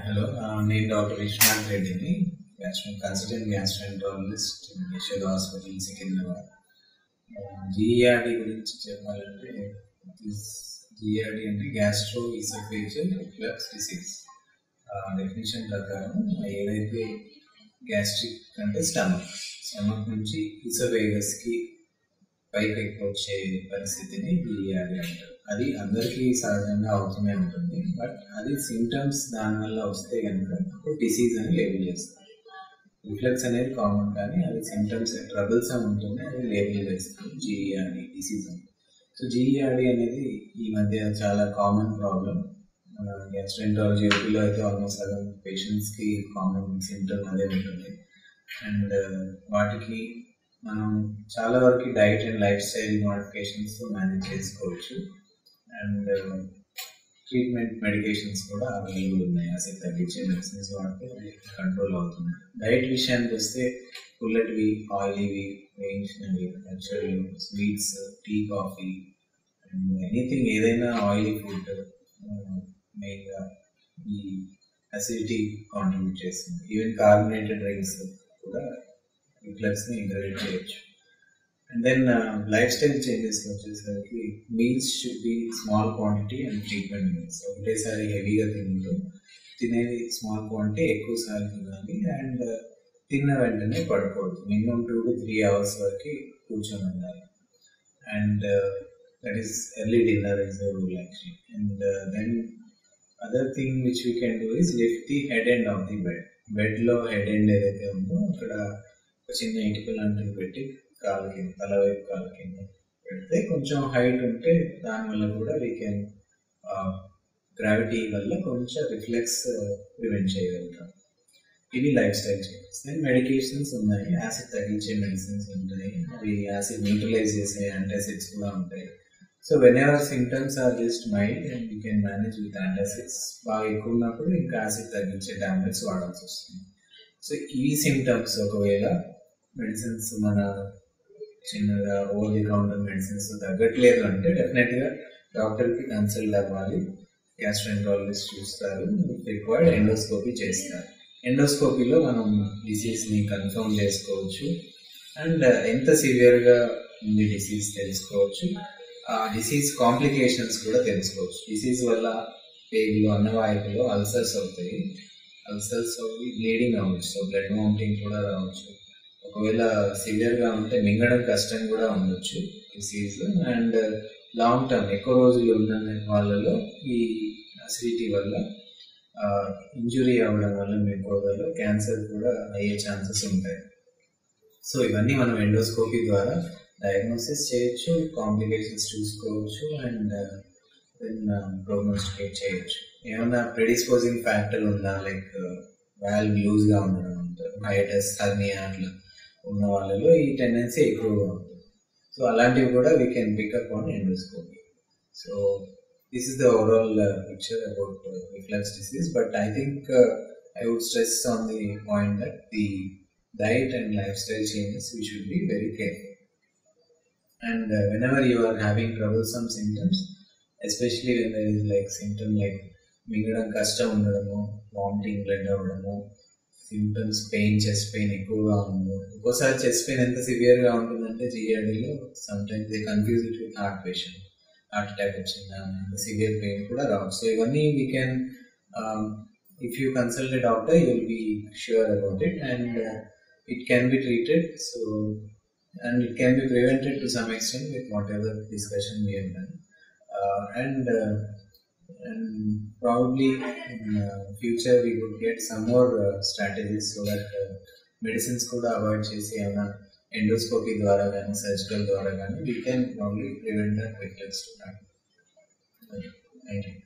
Hello నేను doctor Viswanath రెడ్డిని gastro consultant gastroenterologist Yashoda hospital Secunderabad GRD గురించి చెప్పాలంటే జిఆర్డి అంటే gastro oesophageal reflux disease definition ప్రకారం ఏదైతే గ్యాస్ట్రిక్ అంటే స్టమక్ స్టమక్ నుంచి ఇసోవేగస్కి పైకి ఎక్కువ వచ్చే పరిస్థితిని జిఆర్డి అంటారు అది అందరికీ సహజంగా అవుతూనే ఉంటుంది బట్ అది సిమ్టమ్స్ దానివల్ల వస్తే కనుక అప్పుడు డిసీజ్ అని లేబుల్ చేస్తారు రిఫ్లెక్స్ అనేది కామన్ కానీ అది సిమ్టమ్స్ ట్రబుల్స్ అని ఉంటుంది అది లేబుల్ చేస్తారు జిఈఆర్డి డిసీజ్ అని సో జిఈఆర్డి అనేది ఈ మధ్య చాలా కామన్ ప్రాబ్లం గ్యాస్ట్రెంటాలజీ ఓపీలో అయితే ఆల్మోస్ట్ సగం పేషెంట్స్కి కామన్ సిమ్టమ్ అదే ఉంటుంది అండ్ వాటికి మనం చాలా వరకు diet and lifestyle modifications manage చేసుకోవచ్చు అండ్ ట్రీట్మెంట్ మెడికేషన్స్ కూడా అవైలబుల్ ఉన్నాయి అసలు తగ్గించే మెడిసిన్స్ వాడితే కంట్రోల్ అవుతుంది డైట్ విషయానికి వస్తే పుల్లటివి ఆయిలీవి వేయించినవి పచ్చళ్ళు sweets tea coffee and anything ఏదైనా ఆయిలీ ఫుడ్ మెయిన్గా ఈ అసిడిటీ కాంట్రిబ్యూట్ చేస్తుంది ఈవెన్ కార్బొనేటెడ్ డ్రింక్స్ కూడా రిఫ్లెక్స్ని ఎంకరేజ్ చేయొచ్చు and then lifestyle changes వచ్చేసరికి meals should be small quantity and frequent meals ఒకటేసారి హెవీగా తింటూ తినేది స్మాల్ క్వాంటిటీ ఎక్కువ సార్లు తినాలి అండ్ తిన్న వెంటనే పడుకోవద్దు minimum two to three hours వరకు కూర్చొని ఉండాలి and that is early dinner is rule actually and then other thing which we can do is lift the head end of the bed బెడ్లో హెడ్ ఎండ్ ఏదైతే ఉందో అక్కడ ఒక చిన్న ఇటుక లాంటివి పెట్టి కాలు కింద తల వైపు కాలు కింద పెడితే కొంచెం హైట్ ఉంటే దానివల్ల కూడా వీ కెన్ గ్రావిటీ వల్ల కొంచెం రిఫ్లెక్స్ ప్రివెంట్ చేయగలుగుతాం ఇవి lifestyle changes then medications ఉన్నాయి యాసిడ్ తగ్గించే మెడిసిన్స్ ఉంటాయి అవి యాసిడ్ న్యూట్రలైజ్ చేసే యాంటాసిడ్స్ కూడా ఉంటాయి so whenever symptoms are just mild and you can manage with antacids బాగా ఎక్కువ ఉన్నప్పుడు ఇంకా యాసిడ్ తగ్గించే టాబ్లెట్స్ వాడాల్సి వస్తుంది సో ఈ సిమ్టమ్స్ ఒకవేళ మెడిసిన్స్ మన చిన్నగా ఓవర్ ది కౌంటర్ మెడిసిన్స్ తగ్గట్లేదు అంటే డెఫినెట్గా డాక్టర్కి కన్సల్ట్ అవ్వాలి గ్యాస్ట్రెంట్రాలజిస్ట్ చూస్తారు రిక్వైర్డ్ ఎండోస్కోపీ చేస్తారు ఎండోస్కోపీలో మనం డిసీజ్ని కన్ఫర్మ్ చేసుకోవచ్చు అండ్ ఎంత సివియర్గా ఉంది డిసీజ్ తెలుసుకోవచ్చు ఆ డిసీజ్ కాంప్లికేషన్స్ కూడా తెలుసుకోవచ్చు డిసీజ్ వల్ల పేగులు అన్నవాయువులు అల్సర్స్ అవుతాయి అల్సర్స్ అవి బ్లీడింగ్ అవ్వచ్చు సో బ్లడ్ మౌంటింగ్ కూడా రావచ్చు ఒకవేళ సివియర్గా ఉంటే మింగడం కష్టం కూడా ఉండొచ్చు డిసీజ్ అండ్ లాంగ్ టర్మ్ ఎక్కువ రోజులు ఉన్న వాళ్ళలో ఈ అసిడిటీ వల్ల ఇంజురీ అవ్వడం వల్ల మెకోదాలో క్యాన్సర్ కూడా అయ్యే ఛాన్సెస్ ఉంటాయి సో ఇవన్నీ మనం ఎండోస్కోపీ ద్వారా డయాగ్నోసిస్ చేయొచ్చు కాంప్లికేషన్స్ చూసుకోవచ్చు అండ్ దెన్ ప్రోగ్నోస్టికేట్ చేయొచ్చు ఏమైనా ప్రెడిస్పోజింగ్ ఫ్యాక్టర్ ఉందా లైక్ వాల్వ్ లూజ్గా ఉండడం హైటస్ హర్నియా అట్లా ఉన్న వాళ్ళలో ఈ టెండెన్సీ ఎక్కువగా ఉంటుంది సో అలాంటివి కూడా we can pick up on endoscopy so this is the overall picture about reflux disease but I think I would stress on the point that the diet and lifestyle changes, we should be very careful. And uh, whenever you are having troublesome symptoms, especially when there is like symptom like మింగడం కష్టం ఉండడము vomiting blood అవ్వడము symptoms pain chest pain ఎక్కువగా ఉండదు ఒక్కోసారి chest pain ఎంత సివియర్గా ఉంటుందంటే జిఆర్డీలో some times they confuse it with heart patient heart attack వచ్చిందా సివియర్ పెయిన్ కూడా రావచ్చు సో ఇవన్నీ we can if you consult doctor you will be sure about it and it can be treated so and it can be prevented to some extent with whatever discussion we have done uh, and uh, and probably in uh, future we would get some more uh, strategies so that uh, medicines కూడా avoid చేసి ఏమైనా endoscopy ద్వారా కానీ surgical ద్వారా కానీ we can only prevent that reflex thank you